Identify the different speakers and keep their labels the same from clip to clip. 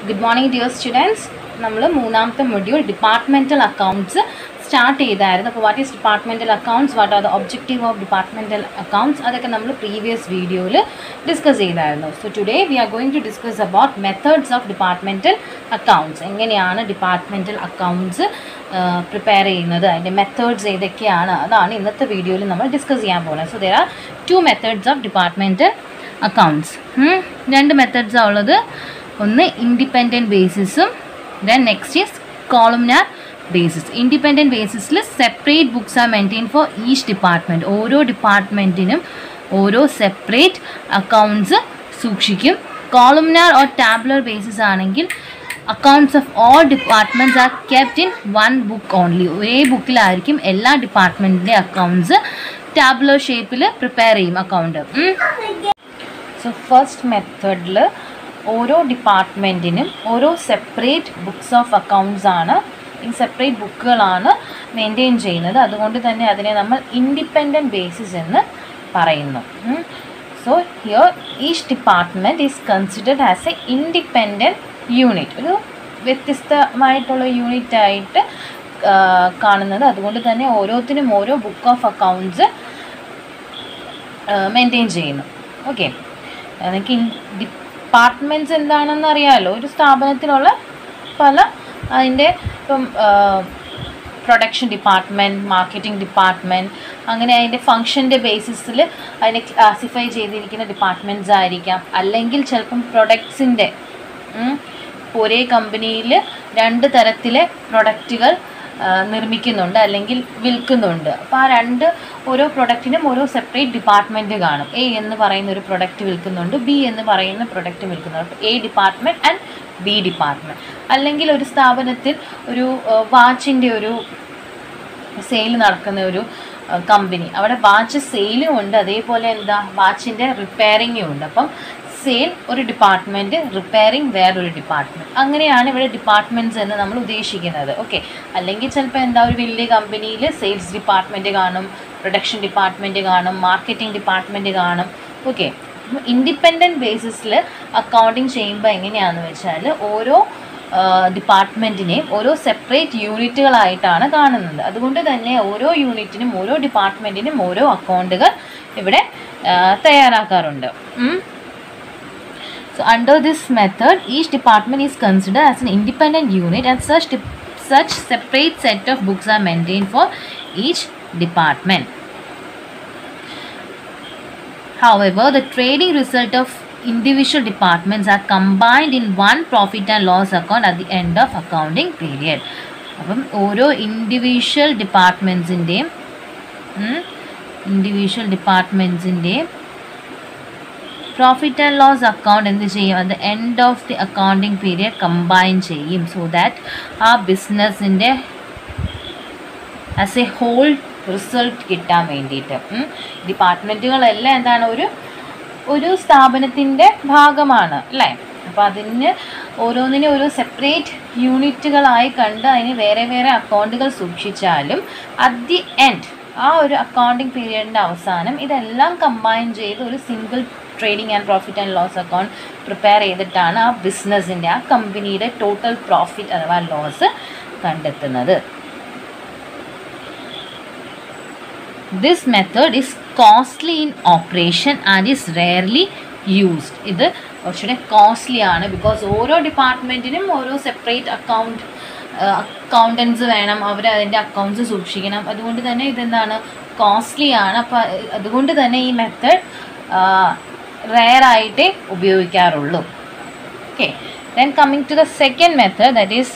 Speaker 1: Good morning dear students നമ്മൾ മൂന്നാമത്തെ module departmental accounts start ചെയ്തായിരുന്നു അപ്പോൾ what is departmental accounts what are the objective of departmental accounts അതൊക്കെ നമ്മൾ previous വീഡിയോയിൽ ഡിസ്കസ് ചെയ്തായിരുന്നു so today we are going to discuss about methods of departmental accounts എങ്ങനെയാണ് departmental accounts prepare ചെയ്യുന്നത് അതിൻ്റെ methods ഏതൊക്കെയാണ് അതാണ് ഇന്നത്തെ വീഡിയോയിൽ നമ്മൾ ഡിസ്കസ് ചെയ്യാൻ പോകുന്നത് so there are two methods of departmental accounts രണ്ട് മെത്തേഡ്സാണ് ഉള്ളത് ഒന്ന് ഇൻഡിപെൻഡൻറ്റ് ബേസിസും then next is columnar basis independent ബേസിസിൽ separate books are maintain for each department ഓരോ ഡിപ്പാർട്ട്മെൻറ്റിനും ഓരോ സെപ്പറേറ്റ് അക്കൗണ്ട്സ് സൂക്ഷിക്കും കോളംനാർ ഓർ ടാബ്ലർ ബേസിസ് ആണെങ്കിൽ accounts of all departments are kept in one book only ഒരേ ബുക്കിലായിരിക്കും എല്ലാ ഡിപ്പാർട്ട്മെൻറ്റിൻ്റെ അക്കൗണ്ട്സ് ടാബ്ലർ ഷേപ്പിൽ പ്രിപ്പയർ ചെയ്യും അക്കൗണ്ട് സോ ഫസ്റ്റ് മെത്തേഡിൽ ഓരോ ഡിപ്പാർട്ട്മെൻറ്റിനും ഓരോ സെപ്പറേറ്റ് ബുക്സ് ഓഫ് അക്കൗണ്ട്സ് ആണ് ഈ സെപ്പറേറ്റ് ബുക്കുകളാണ് മെയിൻറ്റെയിൻ ചെയ്യുന്നത് അതുകൊണ്ട് തന്നെ അതിനെ നമ്മൾ ഇൻഡിപെൻഡൻറ്റ് ബേസിസ് എന്ന് പറയുന്നു so here each department is considered as a independent unit ഒരു വ്യത്യസ്തമായിട്ടുള്ള യൂണിറ്റ് ആയിട്ട് കാണുന്നത് അതുകൊണ്ട് തന്നെ ഓരോത്തിനും ഓരോ ബുക്ക് ഓഫ് അക്കൗണ്ട്സ് മെയിൻറ്റെയിൻ ചെയ്യുന്നു ഓക്കെ എനിക്ക് ഡിപ്പാർട്ട്മെൻറ്റ്സ് എന്താണെന്ന് അറിയാമല്ലോ ഒരു സ്ഥാപനത്തിലുള്ള പല അതിൻ്റെ ഇപ്പം പ്രൊഡക്ഷൻ ഡിപ്പാർട്ട്മെൻറ്റ് മാർക്കറ്റിംഗ് ഡിപ്പാർട്ട്മെൻറ്റ് അങ്ങനെ അതിൻ്റെ ഫങ്ഷൻ്റെ ബേസിസിൽ അതിനെ ക്ലാസിഫൈ ചെയ്തിരിക്കുന്ന ഡിപ്പാർട്ട്മെൻറ്റ്സ് ആയിരിക്കാം അല്ലെങ്കിൽ ചിലപ്പം പ്രൊഡക്ട്സിൻ്റെ ഒരേ കമ്പനിയിൽ രണ്ട് തരത്തിലെ പ്രൊഡക്റ്റുകൾ നിർമ്മിക്കുന്നുണ്ട് അല്ലെങ്കിൽ വിൽക്കുന്നുണ്ട് അപ്പോൾ ആ രണ്ട് ഓരോ പ്രൊഡക്റ്റിനും ഓരോ സെപ്പറേറ്റ് ഡിപ്പാർട്ട്മെൻറ്റ് കാണും എ എന്ന് പറയുന്ന ഒരു പ്രൊഡക്റ്റ് വിൽക്കുന്നുണ്ട് ബി എന്ന് പറയുന്ന പ്രൊഡക്റ്റ് വിൽക്കുന്നുണ്ട് A department and B department അല്ലെങ്കിൽ ഒരു സ്ഥാപനത്തിൽ ഒരു വാച്ചിൻ്റെ ഒരു സെയിൽ നടക്കുന്ന ഒരു കമ്പനി അവിടെ വാച്ച് സെയിലും ഉണ്ട് അതേപോലെ എന്താ വാച്ചിൻ്റെ റിപ്പയറിങ്ങും ഉണ്ട് അപ്പം സെയിൽ ഒരു ഡിപ്പാർട്ട്മെൻറ്റ് റിപ്പയറിങ് വേറൊരു ഡിപ്പാർട്ട്മെൻറ്റ് അങ്ങനെയാണ് ഇവിടെ ഡിപ്പാർട്ട്മെൻറ്റ്സ് എന്ന് നമ്മൾ ഉദ്ദേശിക്കുന്നത് ഓക്കെ അല്ലെങ്കിൽ ചിലപ്പോൾ എന്താ ഒരു വലിയ കമ്പനിയിൽ സെയിൽസ് ഡിപ്പാർട്ട്മെൻറ്റ് കാണും പ്രൊഡക്ഷൻ ഡിപ്പാർട്ട്മെൻറ്റ് കാണും മാർക്കറ്റിംഗ് ഡിപ്പാർട്ട്മെൻറ്റ് കാണും ഓക്കെ ഇൻഡിപെൻഡൻറ്റ് ബേസിസിൽ അക്കൗണ്ടിങ് ചെയ്യുമ്പോൾ എങ്ങനെയാണെന്ന് വെച്ചാൽ ഓരോ ഡിപ്പാർട്ട്മെൻറ്റിനെയും ഓരോ സെപ്പറേറ്റ് യൂണിറ്റുകളായിട്ടാണ് കാണുന്നത് അതുകൊണ്ട് തന്നെ ഓരോ യൂണിറ്റിനും ഓരോ ഡിപ്പാർട്ട്മെൻറ്റിനും ഓരോ അക്കൗണ്ടുകൾ ഇവിടെ തയ്യാറാക്കാറുണ്ട് So under this method, each department is considered as an independent unit and such, such separate set of books are maintained for each department. However, the trading result of individual departments are combined in one profit and loss account at the end of accounting period. അപ്പം ഓരോ individual ഡിപ്പാർട്ട്മെൻറ്റ്സിൻ്റെയും individual ഡിപ്പാർട്ട്മെൻറ്റ്സിൻ്റെയും profit and loss account എന്ത് ചെയ്യും അത് end of the accounting period combine ചെയ്യും so that ആ ബിസിനസ്സിൻ്റെ ആസ് എ ഹോൾ റിസൾട്ട് കിട്ടാൻ വേണ്ടിയിട്ട് ഡിപ്പാർട്ട്മെൻറ്റുകളെല്ലാം എന്താണ് ഒരു ഒരു സ്ഥാപനത്തിൻ്റെ ഭാഗമാണ് അല്ലേ അപ്പോൾ അതിന് ഓരോന്നിനും ഓരോ സെപ്പറേറ്റ് യൂണിറ്റുകളായി കണ്ട് അതിന് വേറെ വേറെ അക്കൗണ്ടുകൾ സൂക്ഷിച്ചാലും അറ്റ് ദി എൻഡ് ആ ഒരു അക്കൗണ്ടിങ് പീരിയഡിൻ്റെ അവസാനം ഇതെല്ലാം കമ്പൈൻ ചെയ്ത് ഒരു single trading and profit and loss account prepare ചെയ്തിട്ടാണ് ആ ബിസിനസ്സിൻ്റെ ആ കമ്പനിയുടെ ടോട്ടൽ പ്രോഫിറ്റ് അഥവാ ലോസ് കണ്ടെത്തുന്നത് this method is costly in operation and is rarely used ഇത് കുറച്ചുകൂടെ കോസ്റ്റ്ലി ആണ് ബിക്കോസ് ഓരോ ഡിപ്പാർട്ട്മെൻറ്റിനും ഓരോ സെപ്പറേറ്റ് അക്കൗണ്ട് അക്കൗണ്ടൻസ് വേണം അവർ അതിൻ്റെ അക്കൗണ്ട്സ് സൂക്ഷിക്കണം അതുകൊണ്ട് തന്നെ ഇതെന്താണ് കോസ്റ്റ്ലി ആണ് അപ്പോൾ അതുകൊണ്ട് തന്നെ ഈ മെത്തേഡ് റെയർ ആയിട്ടേ ഉപയോഗിക്കാറുള്ളൂ okay then coming to the second method that is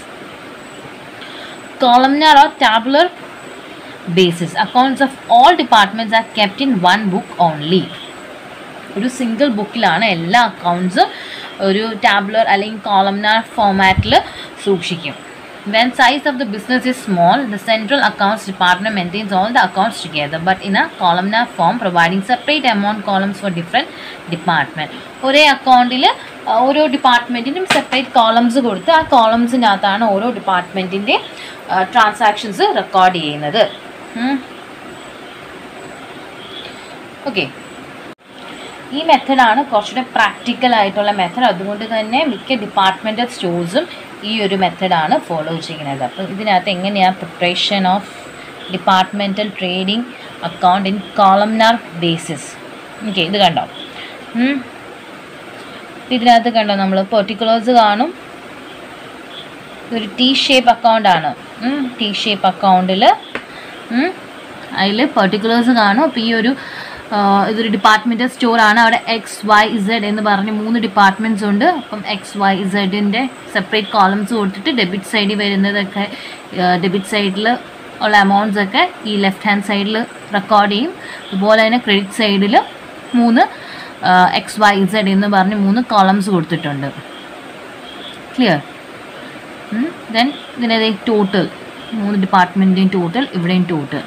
Speaker 1: columnar or tabular basis accounts of all departments are kept in one book only ഒരു സിംഗിൾ ബുക്കിലാണ് എല്ലാ അക്കൗണ്ട്സും ഒരു ടാബ്ലർ അല്ലെങ്കിൽ കോളംനാർ ഫോമാറ്റിൽ സൂക്ഷിക്കും When size of the business is small, the central accounts department maintains all the accounts together, but in a columnar form, providing separate amount columns for different department. ഒരേ അക്കൗണ്ടിൽ ഓരോ ഡിപ്പാർട്ട്മെൻറ്റിനും separate columns കൊടുത്ത് ആ കോളംസിനകത്താണ് ഓരോ ഡിപ്പാർട്ട്മെൻറ്റിൻ്റെ transactions record ചെയ്യുന്നത് okay ഈ മെത്തഡാണ് കുറച്ചുകൂടെ പ്രാക്ടിക്കൽ ആയിട്ടുള്ള മെത്തഡ് അതുകൊണ്ട് തന്നെ മിക്ക ഡിപ്പാർട്ട്മെൻറ്റൽ സ്റ്റോഴ്സും ഈ ഒരു മെത്തഡാണ് ഫോളോ ചെയ്യുന്നത് അപ്പം ഇതിനകത്ത് എങ്ങനെയാണ് preparation of departmental trading account in columnar basis okay ഇത് കണ്ടോ ഉം. ഇതിനകത്ത് കണ്ടോ നമ്മൾ പെർട്ടിക്കുലേഴ്സ് കാണും ഇതൊരു ടി ഷേപ്പ് അക്കൗണ്ടാണ് ടി ഷേപ്പ് അക്കൗണ്ടിൽ അതിൽ പെർട്ടിക്കുലേഴ്സ് കാണും അപ്പോൾ ഈ ഒരു ആ, ഇതൊരു ഡിപ്പാർട്ട്മെൻറ്റൽ സ്റ്റോറാണ് അവിടെ എക്സ് വൈ ഇസഡ് എന്ന് പറഞ്ഞ് മൂന്ന് ഡിപ്പാർട്ട്മെൻറ്റ്സ് ഉണ്ട് അപ്പം എക്സ് വൈ ഇസഡിൻ്റെ സെപ്പറേറ്റ് കോളംസ് കൊടുത്തിട്ട് ഡെബിറ്റ് സൈഡിൽ വരുന്നതൊക്കെ ഡെബിറ്റ് സൈഡിൽ ഉള്ള അമൗണ്ട്സ് ഒക്കെ ഈ ലെഫ്റ്റ് ഹാൻഡ് സൈഡിൽ റെക്കോർഡ് ചെയ്യും അതുപോലെ തന്നെ ക്രെഡിറ്റ് സൈഡിൽ മൂന്ന് എക്സ് വൈ ഇസഡ് എന്ന് പറഞ്ഞ് മൂന്ന് കോളംസ് കൊടുത്തിട്ടുണ്ട് ക്ലിയർ ദെൻ ഇതിനത് ടോട്ടൽ മൂന്ന് ഡിപ്പാർട്ട്മെൻറ്റിൻ്റെയും ടോട്ടൽ ഇവിടെയും ടോട്ടൽ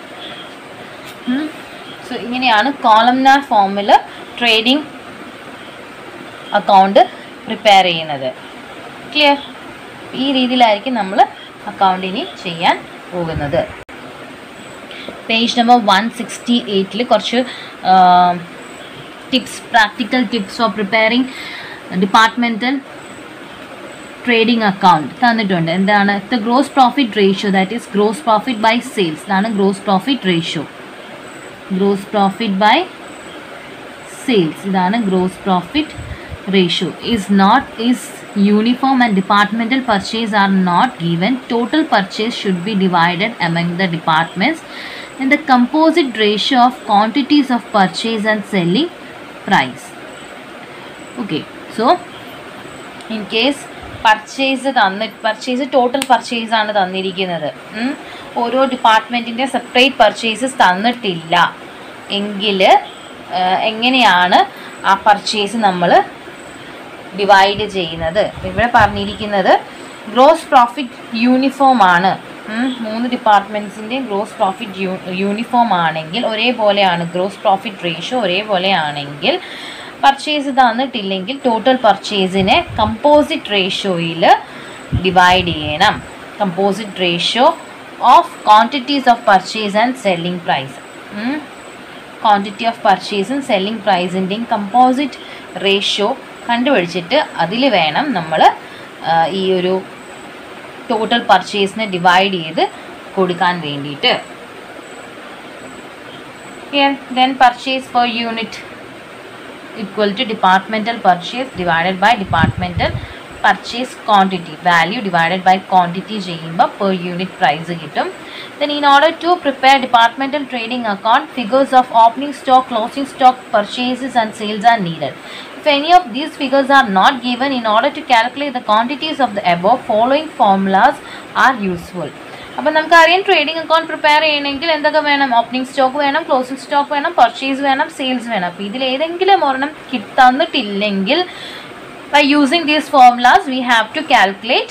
Speaker 1: സോ ഇങ്ങനെയാണ് കോളംനാർ ഫോമിൽ ട്രേഡിംഗ് അക്കൗണ്ട് പ്രിപ്പയർ ചെയ്യുന്നത് ക്ലിയർ ഈ രീതിയിലായിരിക്കും നമ്മൾ അക്കൗണ്ടിനി ചെയ്യാൻ പോകുന്നത് പേജ് നമ്പർ വൺ സിക്സ്റ്റി എയ്റ്റിൽ കുറച്ച് tips practical tips for preparing departmental trading account തന്നിട്ടുണ്ട് എന്താണ് the gross profit ratio that is gross profit by sales ഇതാണ് gross profit ratio gross profit by sales ഇതാണ് gross profit ratio is not is uniform and departmental purchase are not given total purchase should be divided among the departments and the composite ratio of quantities of purchase and selling price okay so in case purchase തന്നി purchase total purchase ആണ് തന്നിരിക്കുന്നത് ഉം. ഓരോ ഡിപ്പാർട്ട്മെൻറ്റിൻ്റെ separate purchases തന്നിട്ടില്ല എങ്കിൽ എങ്ങനെയാണ് ആ പർച്ചേസ് നമ്മൾ ഡിവൈഡ് ചെയ്യുന്നത് ഇവിടെ പറഞ്ഞിരിക്കുന്നത് ഗ്രോസ് പ്രോഫിറ്റ് യൂണിഫോം ആണ് ഉം. മൂന്ന് ഡിപ്പാർട്ട്മെൻറ്റ്സിൻ്റെ ഗ്രോസ് പ്രോഫിറ്റ് യൂ യൂണിഫോം ആണെങ്കിൽ ഒരേപോലെയാണ് ഗ്രോസ് പ്രോഫിറ്റ് റേഷ്യോ ഒരേപോലെ ആണെങ്കിൽ പർച്ചേസ് തന്നിട്ടില്ലെങ്കിൽ ടോട്ടൽ പർച്ചേസിനെ കമ്പോസിറ്റ് റേഷ്യോയിൽ ഡിവൈഡ് ചെയ്യണം composite ratio of quantities of purchase and selling price quantity of പർച്ചേസും സെല്ലിംഗ് പ്രൈസിൻ്റെയും കമ്പോസിറ്റ് റേഷ്യോ കണ്ടുപിടിച്ചിട്ട് അതിൽ വേണം നമ്മൾ ഈ ഒരു ടോട്ടൽ പർച്ചേസിനെ ഡിവൈഡ് ചെയ്ത് കൊടുക്കാൻ വേണ്ടിയിട്ട് then purchase per unit equal to departmental purchase divided by departmental purchase quantity value divided by quantity ചെയ്യുമ്പോൾ per unit price കിട്ടും then in order to prepare departmental trading account figures of opening stock closing stock purchases and sales are needed if any of these figures are not given in order to calculate the quantities of the above following formulas are useful അപ്പം നമുക്കറിയാം trading account prepare ചെയ്യണമെങ്കിൽ എന്തൊക്കെ വേണം opening stock വേണം closing stock വേണം purchase വേണം sales വേണം അപ്പോൾ ഇതിൽ ഏതെങ്കിലും ഒരെണ്ണം കിട്ട് തന്നിട്ടില്ലെങ്കിൽ by using these formulas we have to calculate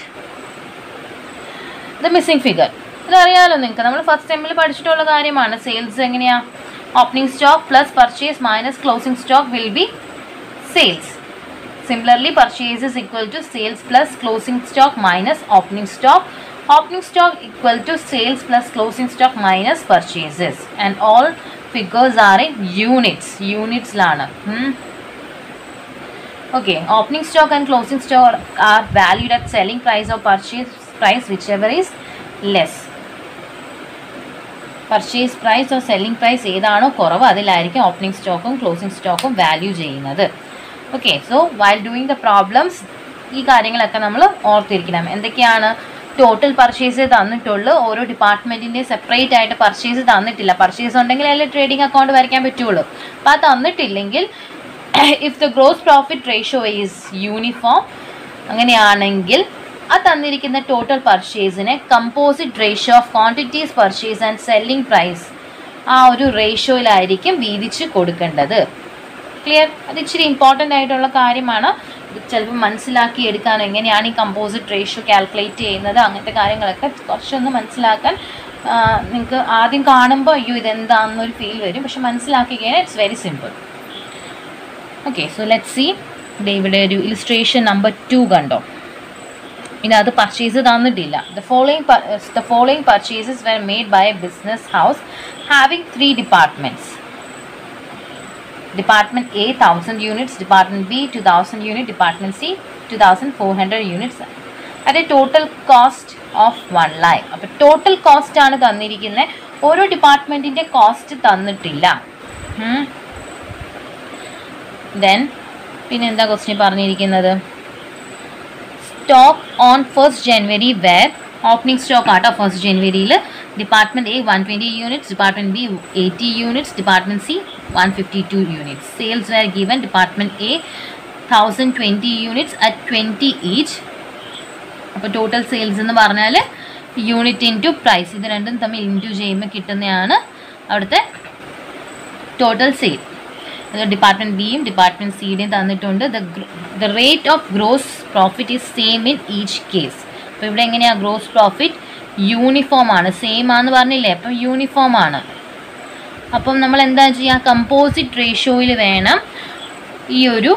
Speaker 1: the missing figure ഇതറിയാലോ നിങ്ങൾക്ക് നമ്മൾ ഫസ്റ്റ് ടൈമിൽ പഠിച്ചിട്ടുള്ള കാര്യമാണ് സെയിൽസ് എങ്ങനെയാ opening stock plus purchase minus closing stock will be sales Similarly, purchase is equal to sales plus closing stock minus opening stock. Opening stock equal to sales plus closing stock minus purchases. And all figures are in units. Units lana. Hmm. Okay, opening stock and closing stock are valued at selling price or purchase price, whichever is less. Purchase price or selling price ഏതാണോ കുറവ് അതിലായിരിക്കും opening സ്റ്റോക്കും closing സ്റ്റോക്കും value ചെയ്യുന്നത് okay so while doing the problems ഈ കാര്യങ്ങളൊക്കെ നമ്മൾ ഓർത്തിരിക്കണം എന്തൊക്കെയാണ് ടോട്ടൽ പർച്ചേസ് തന്നിട്ടുള്ളൂ ഓരോ ഡിപ്പാർട്ട്മെൻറ്റിൻ്റെ സെപ്പറേറ്റ് ആയിട്ട് പർച്ചേസ് തന്നിട്ടില്ല പർച്ചേസ് ഉണ്ടെങ്കിൽ അതിൽ ട്രേഡിംഗ് അക്കൗണ്ട് വരയ്ക്കാൻ പറ്റുള്ളൂ അപ്പോൾ അത് തന്നിട്ടില്ലെങ്കിൽ if the gross profit ratio is uniform അങ്ങനെയാണെങ്കിൽ ആ തന്നിരിക്കുന്ന ടോട്ടൽ പർച്ചേസിനെ composite ratio of quantities purchase and selling price ആ ഒരു റേഷ്യോയിലായിരിക്കും വീതിച്ച് കൊടുക്കേണ്ടത് ക്ലിയർ അത് ഇച്ചിരി ഇമ്പോർട്ടൻ്റ് ആയിട്ടുള്ള കാര്യമാണ് ഇത് ചിലപ്പോൾ മനസ്സിലാക്കി എടുക്കാൻ എങ്ങനെയാണ് ഈ കമ്പോസിറ്റ് റേഷ്യോ കാൽക്കുലേറ്റ് ചെയ്യുന്നത് അങ്ങനത്തെ കാര്യങ്ങളൊക്കെ കുറച്ചൊന്ന് മനസ്സിലാക്കാൻ നിങ്ങൾക്ക് ആദ്യം കാണുമ്പോൾ അയ്യോ ഇതെന്താണെന്നൊരു ഫീൽ വരും പക്ഷെ മനസ്സിലാക്കി കഴിഞ്ഞാൽ it's very simple okay so let see ഇവിടെ ഒരു ഇലിസ്ട്രേഷൻ നമ്പർ ടു കണ്ടോ ഇതിനകത്ത് പർച്ചേസ് തന്നിട്ടില്ല the following the following purchases were made by a business house having three departments department A thousand units department B two thousand unit department C two thousand four hundred units at total cost of one lakh അപ്പോൾ total cost ആണ് തന്നിരിക്കുന്നത് ഓരോ ഡിപ്പാർട്ട്മെൻറ്റിൻ്റെ cost തന്നിട്ടില്ല then പിന്നെ എന്താ question പറഞ്ഞിരിക്കുന്നത് stock on first January were opening stock at first ജനുവരിയിൽ department A one twenty units department B eighty units department C one fifty two units sales were given department A thousand twenty units at twenty each അപ്പോൾ total sales എന്ന് പറഞ്ഞാൽ unit into price ഇത് രണ്ടും തമ്മിൽ into ചെയ്യുമ്പോൾ കിട്ടുന്നതാണ് അവിടുത്തെ total sale അത് ഡിപ്പാർട്ട്മെൻറ്റ് ബിയും ഡിപ്പാർട്ട്മെൻറ്റ് സിയുടെയും തന്നിട്ടുണ്ട് the the rate of gross profit is same in each case അപ്പോൾ ഇവിടെ എങ്ങനെയാണ് ഗ്രോസ് പ്രോഫിറ്റ് യൂണിഫോം ആണ് സെയിം ആണെന്ന് പറഞ്ഞില്ലേ അപ്പം യൂണിഫോം ആണ് അപ്പം നമ്മൾ എന്താ ചെയ്യുക കമ്പോസിറ്റ് റേഷ്യോയിൽ വേണം ഈ ഒരു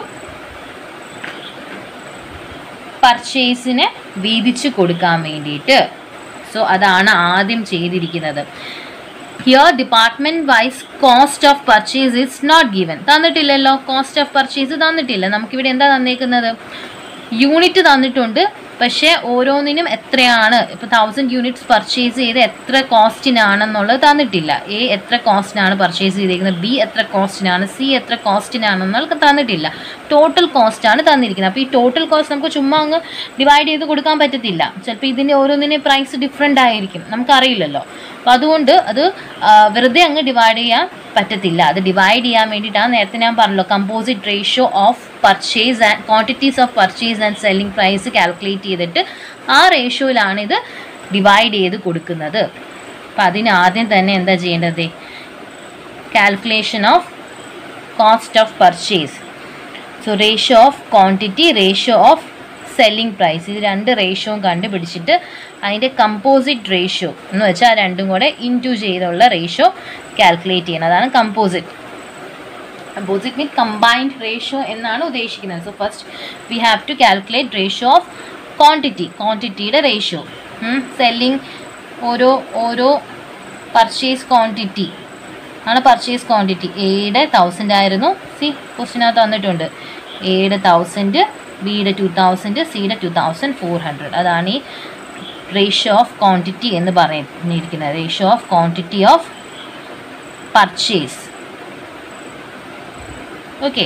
Speaker 1: പർച്ചേസിന് വീതിച്ച് കൊടുക്കാൻ വേണ്ടിയിട്ട് സോ അതാണ് ആദ്യം ചെയ്തിരിക്കുന്നത് here department wise cost of purchase is not given തന്നിട്ടില്ലല്ലോ കോസ്റ്റ് ഓഫ് പർച്ചേസ് തന്നിട്ടില്ല നമുക്കിവിടെ എന്താ തന്നേക്കുന്നത് യൂണിറ്റ് തന്നിട്ടുണ്ട് പക്ഷേ ഓരോന്നിനും എത്രയാണ് ഇപ്പോൾ തൗസൻഡ് യൂണിറ്റ്സ് പർച്ചേസ് ചെയ്ത് എത്ര കോസ്റ്റിനാണെന്നുള്ളത് തന്നിട്ടില്ല എ എത്ര കോസ്റ്റിനാണ് പർച്ചേസ് ചെയ്തിരിക്കുന്നത് ബി എത്ര കോസ്റ്റിനാണ് സി എത്ര കോസ്റ്റിനാണെന്നുള്ളത് തന്നിട്ടില്ല ടോട്ടൽ കോസ്റ്റാണ് തന്നിരിക്കുന്നത് അപ്പോൾ ഈ ടോട്ടൽ കോസ്റ്റ് നമുക്ക് ചുമ്മാ അങ്ങ് ഡിവൈഡ് ചെയ്ത് കൊടുക്കാൻ പറ്റത്തില്ല ചിലപ്പോൾ ഇതിൻ്റെ ഓരോന്നിൻ്റെ പ്രൈസ് ഡിഫറെൻ്റ് ആയിരിക്കും നമുക്കറിയില്ലല്ലോ അപ്പോൾ അതുകൊണ്ട് അത് ആ, വെറുതെ അങ്ങ് ഡിവൈഡ് ചെയ്യാൻ പറ്റത്തില്ല അത് ഡിവൈഡ് ചെയ്യാൻ വേണ്ടിയിട്ടാണ് നേരത്തെ ഞാൻ പറഞ്ഞല്ലോ composite ratio of purchase and quantities of purchase and selling price calculate ചെയ്തിട്ട് ആ റേഷ്യോയിലാണ് ഇത് ഡിവൈഡ് ചെയ്ത് കൊടുക്കുന്നത് അപ്പം അതിന് ആദ്യം തന്നെ എന്താ ചെയ്യേണ്ടത് calculation of cost of purchase so ratio of quantity ratio of selling price ഇത് രണ്ട് റേഷ്യോയും കണ്ടുപിടിച്ചിട്ട് അതിൻ്റെ കമ്പോസിറ്റ് റേഷ്യോ എന്ന് വെച്ചാൽ രണ്ടും കൂടെ ഇൻറ്റു ചെയ്തുള്ള റേഷ്യോ കാൽക്കുലേറ്റ് ചെയ്യണം അതാണ് composite composite mean combined ratio എന്നാണ് ഉദ്ദേശിക്കുന്നത് so first we have to calculate ratio of quantity ക്വാണ്ടിറ്റിയുടെ റേഷ്യോ സെല്ലിംഗ് ഓരോ ഓരോ പർച്ചേസ് ക്വാണ്ടിറ്റി ആണ് പർച്ചേസ് ക്വാണ്ടിറ്റി എയുടെ തൗസൻഡ് ആയിരുന്നു സി ക്വസ്റ്റിനകത്ത് തന്നിട്ടുണ്ട് എയുടെ തൗസൻഡ് ബിയുടെ ടു തൗസൻഡ് സിയുടെ ടു തൗസൻഡ് ഫോർ ഹൺഡ്രഡ് അതാണ് ഈ റേഷ്യോ ഓഫ് ക്വാണ്ടിറ്റി എന്ന് പറഞ്ഞിരിക്കുന്നത് ratio of quantity of purchase okay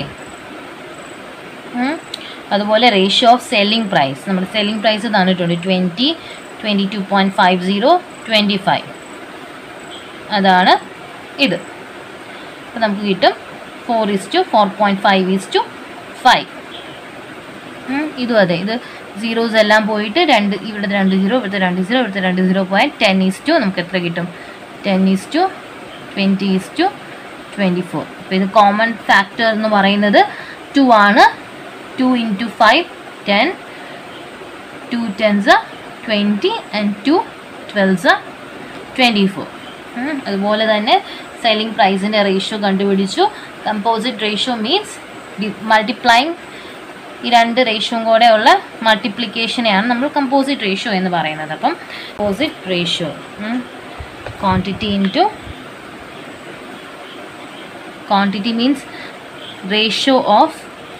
Speaker 1: അതുപോലെ റേഷ്യോ ഓഫ് സെല്ലിംഗ് പ്രൈസ് നമ്മുടെ സെല്ലിംഗ് പ്രൈസ് തന്നിട്ടുണ്ട് twenty twenty two point five zero twenty five അതാണ് ഇത് അപ്പോൾ നമുക്ക് കിട്ടും four is to four point five is to five ഇതും അതെ ഇത് സീറോസ് എല്ലാം പോയിട്ട് രണ്ട് ഇവിടുത്തെ രണ്ട് സീറോ ഇവിടുത്തെ രണ്ട് സീറോ ഇവിടുത്തെ രണ്ട് സീറോ പോയാൽ ടെൻ ഈസ് ടു നമുക്ക് എത്ര കിട്ടും ten is to twenty is to twenty four അപ്പോൾ ഇത് കോമൺ ഫാക്ടർ എന്ന് പറയുന്നത് ടു ആണ് two into five ten two tens twenty and two twelves twenty four അതുപോലെ തന്നെ സെല്ലിംഗ് പ്രൈസിൻ്റെ റേഷ്യോ കണ്ടുപിടിച്ചു കമ്പോസിറ്റ് റേഷ്യോ മീൻസ് മൾട്ടിപ്ലൈങ് ഈ രണ്ട് റേഷ്യോയും കൂടെ ഉള്ള മൾട്ടിപ്ലിക്കേഷനെയാണ് നമ്മൾ കമ്പോസിറ്റ് റേഷ്യോ എന്ന് പറയുന്നത് അപ്പം composite ratio quantity into quantity means ratio of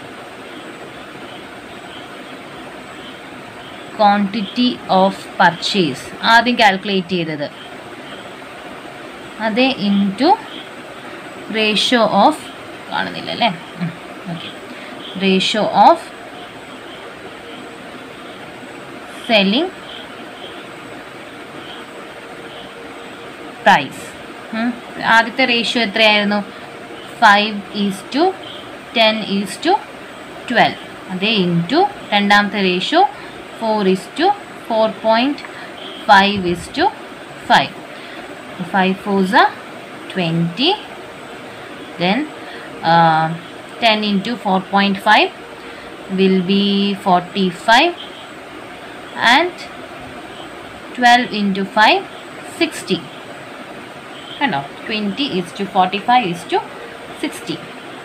Speaker 1: quantity of purchase ആദ്യം കാൽക്കുലേറ്റ് ചെയ്തത് അതേ ഇൻറ്റു റേഷ്യോ ഓഫ് കാണുന്നില്ല അല്ലേ okay ratio of selling price ആദ്യത്തെ റേഷ്യോ എത്രയായിരുന്നു five is to ten is to twelve അതേ ഇൻറ്റു രണ്ടാമത്തെ ratio four is to four point five is to five five fours are 20 then uh, 10 into 4.5 will be 45 and 12 into 5 60 കണ്ടോ twenty is to forty five is to sixty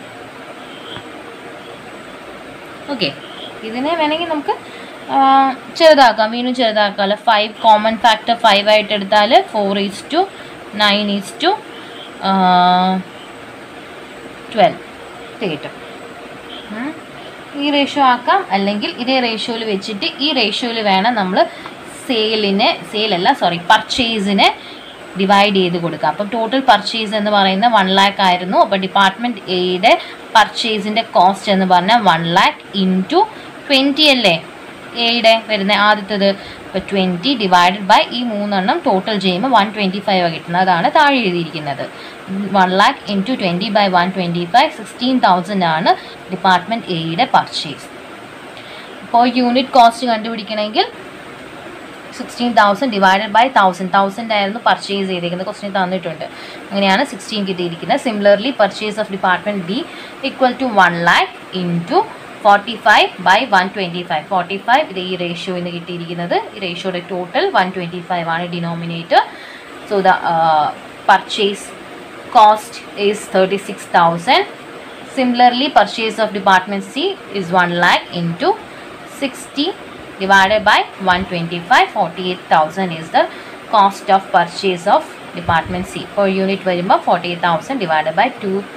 Speaker 1: okay ഇതിനെ വേണമെങ്കിൽ നമുക്ക് ആ, ചെറുതാക്കാം വീണ്ടും ചെറുതാക്കാം ഫൈവ് കോമൺ ഫാക്ടർ ഫൈവ് ആയിട്ട് എടുത്താൽ four is to nine is to twelve thirty ഈ റേഷ്യോ ആക്കാം അല്ലെങ്കിൽ ഇതേ റേഷ്യോയിൽ വെച്ചിട്ട് ഈ റേഷ്യോയിൽ വേണം നമ്മൾ സെയിലിനെ സെയിലല്ല സോറി പർച്ചേസിനെ ഡിവൈഡ് ചെയ്ത് കൊടുക്കുക അപ്പം ടോട്ടൽ പർച്ചേസ് എന്ന് പറയുന്നത് വൺ ലാക്ക് ആയിരുന്നു അപ്പോൾ ഡിപ്പാർട്ട്മെൻറ്റ് എയുടെ പർച്ചേസിൻ്റെ കോസ്റ്റ് എന്ന് പറഞ്ഞാൽ വൺ ലാക്ക് ഇൻറ്റു ട്വൻറ്റി അല്ലേ എയുടെ വരുന്ന ആദ്യത്തത് ഇപ്പോൾ ട്വൻറ്റി ഡിവൈഡഡ് ബൈ ഈ മൂന്നെണ്ണം ടോട്ടൽ ചെയ്യുമ്പോൾ വൺ ട്വൻറ്റി ഫൈവ് കിട്ടുന്നത് അതാണ് താഴെ എഴുതിയിരിക്കുന്നത് one lakh into twenty by one twenty five sixteen thousand ആണ് ഡിപ്പാർട്ട്മെൻറ്റ് എയുടെ പർച്ചേസ് ഇപ്പോൾ യൂണിറ്റ് കോസ്റ്റ് കണ്ടുപിടിക്കണമെങ്കിൽ sixteen thousand divided by thousand thousand ആയിരുന്നു പർച്ചേസ് ചെയ്തിരിക്കുന്നത് ക്വസ്റ്റിന് തന്നിട്ടുണ്ട് അങ്ങനെയാണ് സിക്സ്റ്റീൻ കിട്ടിയിരിക്കുന്നത് similarly purchase of department B equal to one lakh into forty five by one twenty five forty five ഇത് ഈ റേഷ്യോയിൽ നിന്ന് കിട്ടിയിരിക്കുന്നത് ഈ റേഷ്യോയുടെ ടോട്ടൽ വൺ ട്വൻറ്റി ഫൈവ് ആണ് denominator so the purchase cost is thirty six thousand similarly purchase of department C is one lakh into sixty divided by 125 48000 is the cost of purchase of department C per unit വരുമ്പോൾ 48000 divided by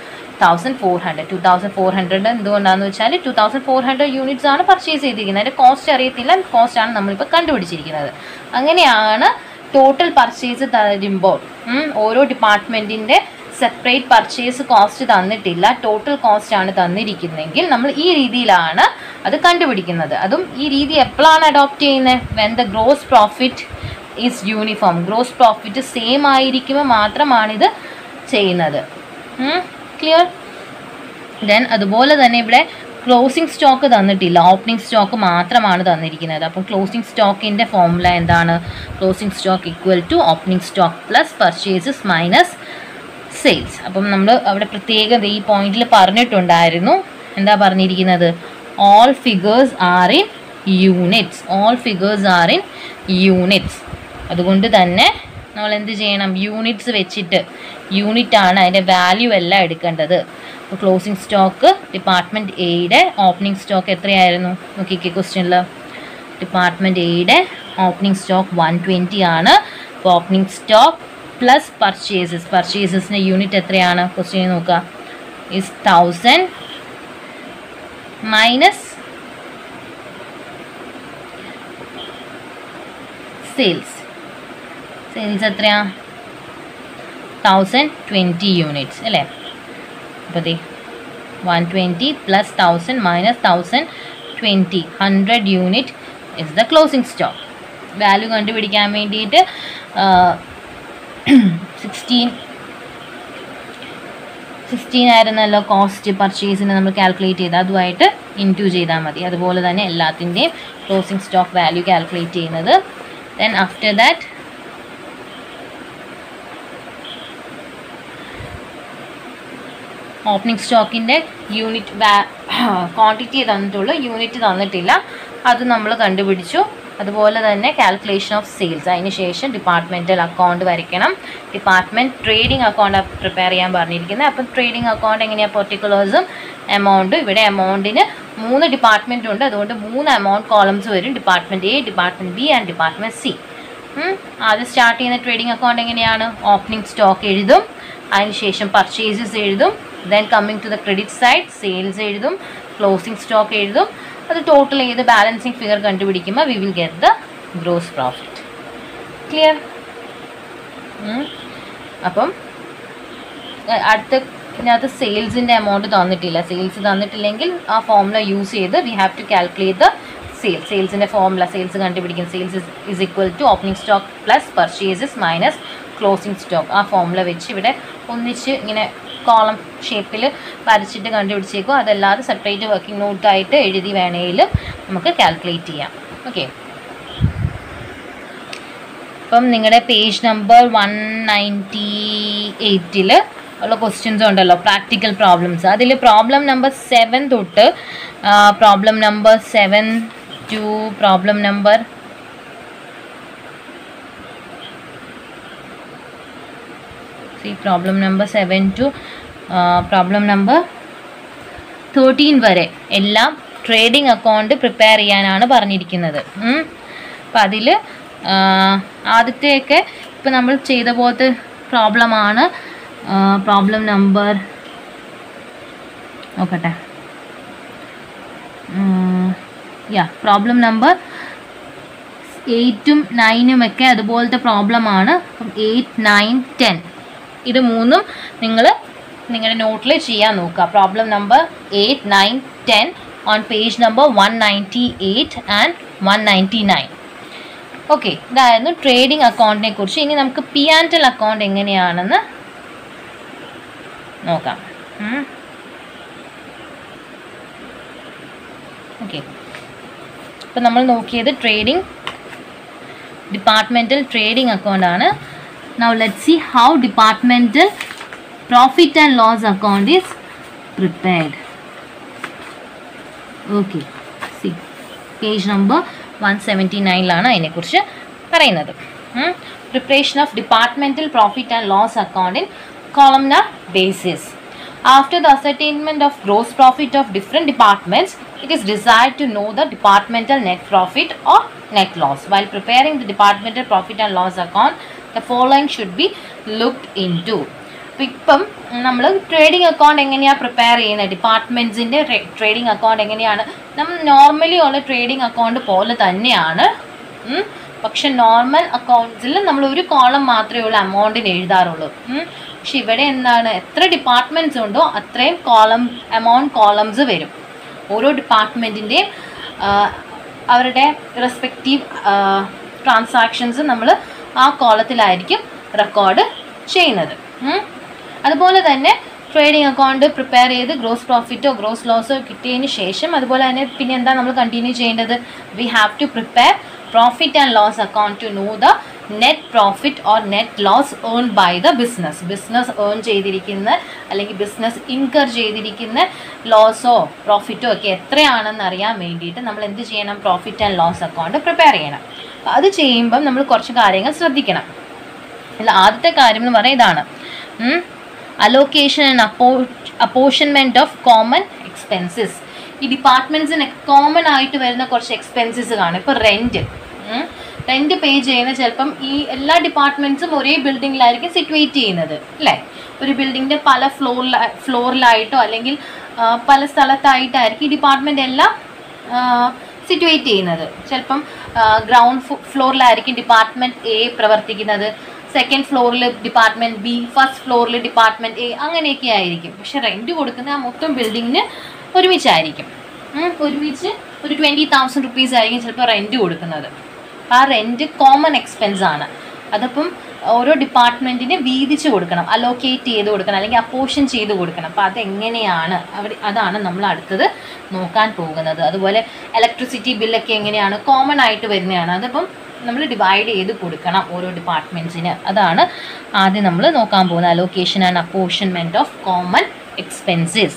Speaker 1: 2400 2400 എന്തുകൊണ്ടാണെന്ന് വെച്ചാൽ 2400 units ആണ് purchase ചെയ്തിരിക്കുന്നത് അതിൻ്റെ cost അറിയത്തില്ല cost ആണ് നമ്മളിപ്പോൾ കണ്ടുപിടിച്ചിരിക്കുന്നത് അങ്ങനെയാണ് ടോട്ടൽ പർച്ചേസ് തരുമ്പോൾ ഉം, ഓരോ ഡിപ്പാർട്ട്മെൻറ്റിൻ്റെ സെപ്പറേറ്റ് പർച്ചേസ് കോസ്റ്റ് തന്നിട്ടില്ല ടോട്ടൽ കോസ്റ്റ് ആണ് തന്നിരിക്കുന്നതെങ്കിൽ നമ്മൾ ഈ രീതിയിലാണ് അത് കണ്ടുപിടിക്കുന്നത് അതും ഈ രീതി എപ്പോഴാണ് അഡോപ്റ്റ് ചെയ്യുന്നത് when the gross profit is uniform gross profit same ആയിരിക്കുമ്പോൾ മാത്രമാണിത് ചെയ്യുന്നത് ക്ലിയർ ദെൻ അതുപോലെ തന്നെ ഇവിടെ ക്ലോസിംഗ് സ്റ്റോക്ക് തന്നിട്ടില്ല ഓപ്പണിംഗ് സ്റ്റോക്ക് മാത്രമാണ് തന്നിരിക്കുന്നത് അപ്പം ക്ലോസിംഗ് സ്റ്റോക്കിൻ്റെ ഫോർമുല എന്താണ് closing stock equal to opening stock plus purchases minus sales അപ്പം നമ്മൾ അവിടെ പ്രത്യേകം ഈ പോയിന്റിൽ പറഞ്ഞിട്ടുണ്ടായിരുന്നു എന്താ പറഞ്ഞിരിക്കുന്നത് all figures are in units all figures are in units അതുകൊണ്ട് തന്നെ നമ്മൾ എന്ത് ചെയ്യണം യൂണിറ്റ്സ് വെച്ചിട്ട് യൂണിറ്റ് ആണ് അതിൻ്റെ വാല്യൂ എല്ലാം എടുക്കേണ്ടത് അപ്പോൾ ക്ലോസിംഗ് സ്റ്റോക്ക് ഡിപ്പാർട്ട്മെൻറ്റ് എയുടെ ഓപ്പണിംഗ് സ്റ്റോക്ക് എത്രയായിരുന്നു നോക്കിക്കേ ക്വസ്റ്റ്യനിൽ ഡിപ്പാർട്ട്മെൻറ്റ് എയുടെ ഓപ്പണിംഗ് സ്റ്റോക്ക് വൺ ട്വൻറ്റി ആണ് അപ്പോൾ ഓപ്പണിംഗ് സ്റ്റോക്ക് പ്ലസ് പർച്ചേസസ് പർച്ചേസസിൻ്റെ യൂണിറ്റ് എത്രയാണ് ക്വസ്റ്റ്യൻ നോക്കുക is thousand minus sales sales എത്രയാ തൗസൻഡ് ട്വൻറ്റി യൂണിറ്റ്സ് അല്ലേ അപ്പോൾ ദേ one twenty plus thousand minus thousand twenty hundred unit is the closing stock value കണ്ടുപിടിക്കാൻ വേണ്ടിയിട്ട് സിക്സ്റ്റീൻ സിക്സ്റ്റീൻ ആയിരുന്നല്ലോ കോസ്റ്റ് പർച്ചേസിന് നമ്മൾ കാൽക്കുലേറ്റ് ചെയ്ത് അതുമായിട്ട് ഇൻറ്റു ചെയ്താൽ മതി അതുപോലെ തന്നെ എല്ലാത്തിൻ്റെയും ക്ലോസിംഗ് സ്റ്റോക്ക് വാല്യൂ കാൽക്കുലേറ്റ് ചെയ്യുന്നത് ദെൻ ആഫ്റ്റർ ദാറ്റ് ഓപ്പണിംഗ് സ്റ്റോക്കിൻ്റെ യൂണിറ്റ് വാ ക്വാണ്ടിറ്റി തന്നിട്ടുള്ളൂ യൂണിറ്റ് തന്നിട്ടില്ല അത് നമ്മൾ കണ്ടുപിടിച്ചു അതുപോലെ തന്നെ കാൽക്കുലേഷൻ ഓഫ് സെയിൽസ് അതിന് ശേഷം ഡിപ്പാർട്ട്മെൻറ്റൽ അക്കൗണ്ട് വരയ്ക്കണം ഡിപ്പാർട്ട്മെൻറ്റ് ട്രേഡിംഗ് അക്കൗണ്ട് പ്രിപ്പയർ ചെയ്യാൻ പറഞ്ഞിരിക്കുന്നത് അപ്പം ട്രേഡിംഗ് അക്കൗണ്ട് എങ്ങനെയാണ് പെർട്ടിക്കുലേഴ്സും എമൗണ്ട് ഇവിടെ എമൗണ്ടിന് മൂന്ന് ഡിപ്പാർട്ട്മെൻറ്റ് ഉണ്ട് അതുകൊണ്ട് മൂന്ന് എമൗണ്ട് കോളംസ് വരും department A department B and department C ആദ്യം സ്റ്റാർട്ട് ചെയ്യുന്ന ട്രേഡിംഗ് അക്കൗണ്ട് എങ്ങനെയാണ് ഓപ്പണിംഗ് സ്റ്റോക്ക് എഴുതും അതിനുശേഷം പർച്ചേസസ് എഴുതും then coming to the credit side sales എഴുതും ക്ലോസിംഗ് സ്റ്റോക്ക് എഴുതും അത് ടോട്ടൽ ചെയ്ത് ബാലൻസിങ് ഫിഗർ കണ്ടുപിടിക്കുമ്പോൾ we will get the gross profit clear അപ്പം അഹ് അടുത്ത ഇതിനകത്ത് സെയിൽസിൻ്റെ എമൗണ്ട് തന്നിട്ടില്ല സെയിൽസ് തന്നിട്ടില്ലെങ്കിൽ ആ ഫോമുല യൂസ് ചെയ്ത് we have to calculate the sales സെയിൽസിൻ്റെ ഫോമുല സെയിൽസ് കണ്ടുപിടിക്കും sales is equal to opening stock plus purchases minus closing stock ആ ഫോമുല വെച്ച് ഇവിടെ ഒന്നിച്ച് ഇങ്ങനെ കോളം ഷേപ്പിൽ വരച്ചിട്ട് കണ്ടുപിടിച്ചേക്കും അതല്ലാതെ സെപ്പറേറ്റ് വർക്കിംഗ് നോട്ടായിട്ട് എഴുതി വേണമെങ്കിൽ നമുക്ക് കാൽക്കുലേറ്റ് ചെയ്യാം ഓക്കെ ഇപ്പം നിങ്ങളുടെ പേജ് നമ്പർ വൺ നയൻറ്റി എയ്റ്റിൽ ഉള്ള ക്വസ്റ്റ്യൻസ് ഉണ്ടല്ലോ പ്രാക്ടിക്കൽ പ്രോബ്ലംസ് അതിൽ പ്രോബ്ലം നമ്പർ സെവൻ തൊട്ട് problem number seven two problem number C problem number seven two problem number thirteen വരെ എല്ലാം ട്രേഡിംഗ് അക്കൗണ്ട് പ്രിപ്പയർ ചെയ്യാനാണ് പറഞ്ഞിരിക്കുന്നത് അപ്പം അതിൽ ആദ്യത്തെയൊക്കെ ഇപ്പം നമ്മൾ ചെയ്ത പോലത്തെ പ്രോബ്ലമാണ് പ്രോബ്ലം നമ്പർ നോക്കട്ടെ യാ പ്രോബ്ലം നമ്പർ എയ്റ്റും നയനും ഒക്കെ അതുപോലത്തെ പ്രോബ്ലമാണ് അപ്പം എയ്റ്റ് നയൻ ടെൻ ഇത് മൂന്നും നിങ്ങൾ നിങ്ങളുടെ നോട്ടിൽ ചെയ്യാൻ നോക്കുക problem number eight nine ten on page number one ninety eight and one ninety nine okay ഇതായിരുന്നു ട്രേഡിംഗ് അക്കൗണ്ടിനെ കുറിച്ച് ഇനി നമുക്ക് പി ആൻഡ് എൽ അക്കൗണ്ട് എങ്ങനെയാണെന്ന് നോക്കാം ഓക്കെ ഇപ്പം നമ്മൾ നോക്കിയത് ട്രേഡിംഗ് ഡിപ്പാർട്ട്മെൻറ്റൽ ട്രേഡിംഗ് അക്കൗണ്ട് ആണ് now let see how departmental profit and loss account is prepared okay see page number one seventy നയനിലാണ് അതിനെക്കുറിച്ച് പറയുന്നത് preparation of departmental profit and loss account in columnar basis. After the ascertainment of gross profit of different departments, it is desired to know the departmental net profit or net loss. While preparing the departmental profit and loss account, the following should be looked into. അപ്പോൾ ഇപ്പം നമ്മൾ trading account എങ്ങനെയാണ് prepare ചെയ്യുന്നത് ഡിപ്പാർട്ട്മെൻറ്റ്സിൻ്റെ trading account എങ്ങനെയാണ് നമ്മൾ normally ഉള്ള trading account പോലെ തന്നെയാണ് ഉം. പക്ഷെ നോർമൽ അക്കൗണ്ട്സിൽ നമ്മൾ ഒരു കോളം മാത്രമേ ഉള്ളൂ അമൗണ്ടിന് എഴുതാറുള്ളൂ ഉം. പക്ഷെ ഇവിടെ എന്താണ് എത്ര ഡിപ്പാർട്ട്മെൻറ്റ്സ് ഉണ്ടോ അത്രയും കോളം എമൗണ്ട് കോളംസ് വരും ഓരോ ഡിപ്പാർട്ട്മെൻറ്റിൻ്റെയും അവരുടെ റെസ്പെക്റ്റീവ് ട്രാൻസാക്ഷൻസ് നമ്മൾ ആ കോളത്തിലായിരിക്കും റെക്കോർഡ് ചെയ്യുന്നത് ഉം. അതുപോലെ തന്നെ ട്രേഡിംഗ് അക്കൗണ്ട് പ്രിപ്പയർ ചെയ്ത് ഗ്രോസ് പ്രോഫിറ്റോ ഗ്രോസ് ലോസോ കിട്ടിയതിന് ശേഷം അതുപോലെ തന്നെ പിന്നെ എന്താ നമ്മൾ കണ്ടിന്യൂ ചെയ്യേണ്ടത് we have to prepare profit and loss account to know the net profit or net loss earn by the business business earn ചെയ്തിരിക്കുന്ന അല്ലെങ്കിൽ ബിസിനസ് ഇൻകർ ചെയ്തിരിക്കുന്ന ലോസോ പ്രോഫിറ്റോ ഒക്കെ എത്രയാണെന്ന് അറിയാൻ വേണ്ടിയിട്ട് നമ്മൾ എന്ത് ചെയ്യണം profit and loss account prepare ചെയ്യണം അപ്പോൾ അത് ചെയ്യുമ്പം നമ്മൾ കുറച്ച് കാര്യങ്ങൾ ശ്രദ്ധിക്കണം ഇതിൽ ആദ്യത്തെ കാര്യം എന്ന് പറയുന്നത് ഇതാണ് അലോക്കേഷൻ ആൻഡ് അപ്പോ അപ്പോഷൻമെൻറ്റ് ഓഫ് കോമൺ എക്സ്പെൻസസ് ഈ ഡിപ്പാർട്ട്മെൻറ്റ്സിന് കോമൺ ആയിട്ട് വരുന്ന കുറച്ച് എക്സ്പെൻസസ് കാണും ഇപ്പോൾ റെൻറ്റ് റെൻറ്റ് പേ ചെയ്യുന്ന ചിലപ്പം ഈ എല്ലാ ഡിപ്പാർട്ട്മെൻറ്റ്സും ഒരേ ബിൽഡിങ്ങിലായിരിക്കും സിറ്റുവേറ്റ് ചെയ്യുന്നത് അല്ലേ ഒരു ബിൽഡിങ്ങിൻ്റെ പല ഫ്ലോറിൽ ഫ്ലോറിലായിട്ടോ അല്ലെങ്കിൽ ആ, പല സ്ഥലത്തായിട്ടായിരിക്കും ഈ ഡിപ്പാർട്ട്മെൻ്റ് എല്ലാം സിറ്റുവേറ്റ് ചെയ്യുന്നത് ചിലപ്പം ഗ്രൗണ്ട് ഫ്ലോറിലായിരിക്കും ഡിപ്പാർട്ട്മെൻറ്റ് എ പ്രവർത്തിക്കുന്നത് സെക്കൻഡ് ഫ്ലോറിൽ ഡിപ്പാർട്ട്മെൻറ്റ് ബി ഫസ്റ്റ് ഫ്ലോറിൽ ഡിപ്പാർട്ട്മെൻറ്റ് എ അങ്ങനെയൊക്കെ ആയിരിക്കും പക്ഷെ റെൻറ്റ് കൊടുക്കുന്ന ആ മൊത്തം ബിൽഡിങ്ങിന് ഒരുമിച്ചായിരിക്കും ഉം, ഒരുമിച്ച് ഒരു ട്വൻറ്റി തൗസൻഡ് റുപ്പീസ് ആയിരിക്കും ചിലപ്പോൾ റെൻറ്റ് കൊടുക്കുന്നത് ആ റെൻറ്റ് കോമൺ എക്സ്പെൻസ് ആണ് അതപ്പം ഓരോ ഡിപ്പാർട്ട്മെൻറ്റിന് വീതിച്ച് കൊടുക്കണം അലോക്കേറ്റ് ചെയ്ത് കൊടുക്കണം അല്ലെങ്കിൽ അപ്പോഷൻ ചെയ്ത് കൊടുക്കണം അപ്പോൾ അതെങ്ങനെയാണ് അവർ അതാണ് നമ്മൾ അടുത്തത് നോക്കാൻ പോകുന്നത് അതുപോലെ ഇലക്ട്രിസിറ്റി ബില്ലൊക്കെ എങ്ങനെയാണ് കോമൺ ആയിട്ട് വരുന്നതാണ് അതിപ്പം നമ്മൾ ഡിവൈഡ് ചെയ്ത് കൊടുക്കണം ഓരോ ഡിപ്പാർട്ട്മെൻറ്റ്സിന് അതാണ് ആദ്യം നമ്മൾ നോക്കാൻ പോകുന്നത് allocation and apportionment of common expenses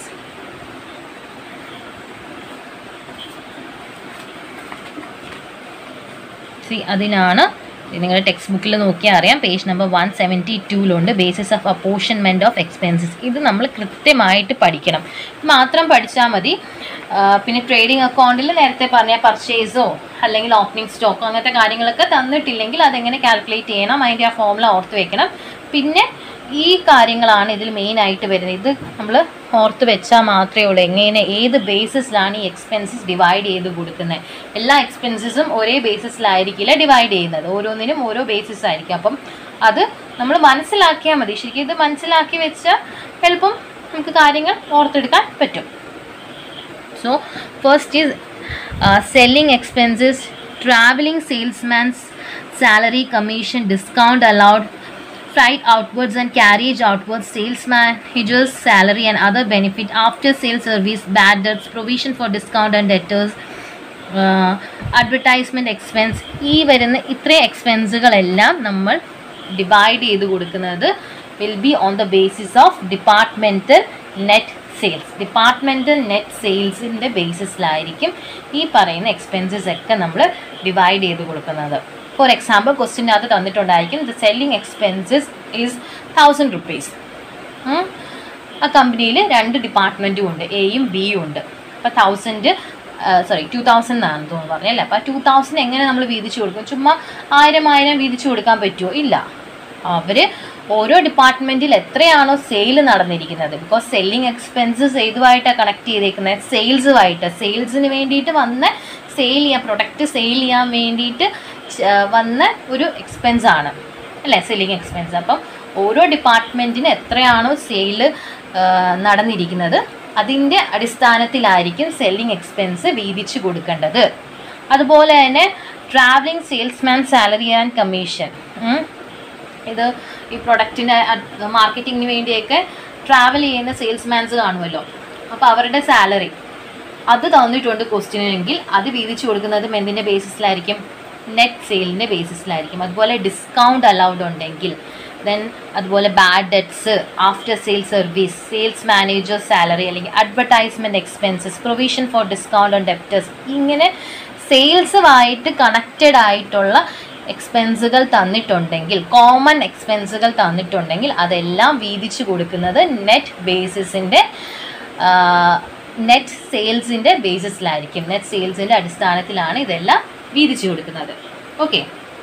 Speaker 1: സി അതിനാണ് നിങ്ങളുടെ ടെക്സ്റ്റ് ബുക്കിൽ നോക്കിയാൽ അറിയാം പേജ് നമ്പർ വൺ സെവൻറ്റി ടൂലുണ്ട് basis of apportionment of expenses ഇത് നമ്മൾ കൃത്യമായിട്ട് പഠിക്കണം ഇത് മാത്രം പഠിച്ചാൽ മതി ആ, പിന്നെ ട്രേഡിംഗ് അക്കൗണ്ടിൽ നേരത്തെ പറഞ്ഞ പർച്ചേസോ അല്ലെങ്കിൽ ഓപ്പണിംഗ് സ്റ്റോക്കോ അങ്ങനത്തെ കാര്യങ്ങളൊക്കെ തന്നിട്ടില്ലെങ്കിൽ അതെങ്ങനെ കാൽക്കുലേറ്റ് ചെയ്യണം അതിൻ്റെ ആ ഫോമുല ഓർത്ത് വെക്കണം പിന്നെ ഈ കാര്യങ്ങളാണ് ഇതിൽ മെയിൻ ആയിട്ട് വരുന്നത് ഇത് നമ്മൾ ഓർത്ത് വെച്ചാൽ മാത്രമേ ഉള്ളൂ എങ്ങനെ ഏത് ബേസിസിലാണ് ഈ എക്സ്പെൻസസ് ഡിവൈഡ് ചെയ്ത് കൊടുക്കുന്നത് എല്ലാ എക്സ്പെൻസസും ഒരേ ബേസിസിലായിരിക്കില്ല ഡിവൈഡ് ചെയ്യുന്നത് ഓരോന്നിനും ഓരോ ബേസിസ് ആയിരിക്കും അപ്പം അത് നമ്മൾ മനസ്സിലാക്കിയാൽ മതി ശരിക്കും ഇത് മനസ്സിലാക്കി വെച്ചാൽ എളുപ്പം നമുക്ക് കാര്യങ്ങൾ ഓർത്തെടുക്കാൻ പറ്റും So, first is uh, selling expenses, traveling salesman's salary, commission, discount allowed, freight outwards and carriage outwards, sales manager's salary and other benefit, after sale service, bad debts, provision for discount and debtors, advertisement expense ഈ വരുന്ന ഇത്രയും എക്സ്പെൻസുകളെല്ലാം നമ്മൾ divide ചെയ്ത് കൊടുക്കുന്നത് will be on the basis of departmental net sales departmental net സെയിൽസിൻ്റെ ബേസിസിലായിരിക്കും ഈ പറയുന്ന എക്സ്പെൻസസ് ഒക്കെ നമ്മൾ ഡിവൈഡ് ചെയ്ത് കൊടുക്കുന്നത് ഫോർ എക്സാമ്പിൾ ക്വസ്റ്റിൻ്റെ അകത്ത് തന്നിട്ടുണ്ടായിരിക്കും the selling expenses is thousand rupees ആ കമ്പനിയിൽ രണ്ട് ഡിപ്പാർട്ട്മെൻറ്റും ഉണ്ട് എയും ബിയും ഉണ്ട് അപ്പോൾ തൗസൻഡ് സോറി ടു തൗസൻഡ് എന്നാണ് തോന്നുന്നു പറഞ്ഞല്ലേ അപ്പോൾ ടു തൗസൻഡ് എങ്ങനെ നമ്മൾ വീതിച്ച് കൊടുക്കും ചുമ്മാ ആയിരം ആയിരം വീതിച്ച് കൊടുക്കാൻ പറ്റുമോ ഇല്ല അവർ ഓരോ ഡിപ്പാർട്ട്മെന്റിൽ എത്രയാണോ സെയിൽ നടന്നിരിക്കുന്നത് ബിക്കോസ് സെല്ലിംഗ് എക്സ്പെൻസസ് ഏതുമായിട്ടാണ് കണക്ട് ചെയ്തേക്കുന്നത് സെയിൽസുമായിട്ട് സെയിൽസിന് വേണ്ടിയിട്ട് വന്ന സെയിൽ ചെയ്യാൻ പ്രൊഡക്റ്റ് സെയിൽ ചെയ്യാൻ വേണ്ടിയിട്ട് ച- വന്ന ഒരു എക്സ്പെൻസ് ആണ് അല്ലേ സെല്ലിംഗ് എക്സ്പെൻസ് അപ്പം ഓരോ ഡിപ്പാർട്ട്മെൻറ്റിന് എത്രയാണോ സെയിൽ നടന്നിരിക്കുന്നത് അതിൻ്റെ അടിസ്ഥാനത്തിലായിരിക്കും സെല്ലിംഗ് എക്സ്പെൻസ് വീതിച്ചു കൊടുക്കേണ്ടത് അതുപോലെ തന്നെ travelling salesman salary and commission ഇത് ഈ പ്രൊഡക്റ്റിൻ്റെ മാർക്കറ്റിങ്ങിന് വേണ്ടിയൊക്കെ ട്രാവൽ ചെയ്യുന്ന സെയിൽസ്മാൻസ് കാണുമല്ലോ അപ്പോൾ അവരുടെ സാലറി അത് തന്നിട്ടുണ്ട് ക്വസ്റ്റ്യനെങ്കിൽ അത് വീതിച്ചു കൊടുക്കുന്നത് എന്തിൻ്റെ ബേസിസിലായിരിക്കും നെറ്റ് സെയിലിൻ്റെ ബേസിസിലായിരിക്കും അതുപോലെ ഡിസ്കൗണ്ട് അലൗഡ് ഉണ്ടെങ്കിൽ ദെൻ അതുപോലെ bad debts after sale service sales manager salary അല്ലെങ്കിൽ advertisement expenses provision for discount on debtors ഇങ്ങനെ സെയിൽസുമായിട്ട് കണക്റ്റഡ് ആയിട്ടുള്ള എക്സ്പെൻസുകൾ തന്നിട്ടുണ്ടെങ്കിൽ കോമൺ എക്സ്പെൻസുകൾ തന്നിട്ടുണ്ടെങ്കിൽ അതെല്ലാം വീതിച്ചു കൊടുക്കുന്നത് നെറ്റ് ബേസിസിൻ്റെ നെറ്റ് സെയിൽസിൻ്റെ ബേസിസിലായിരിക്കും നെറ്റ് സെയിൽസിൻ്റെ അടിസ്ഥാനത്തിലാണ് ഇതെല്ലാം വീതിച്ചു കൊടുക്കുന്നത് ഓക്കെ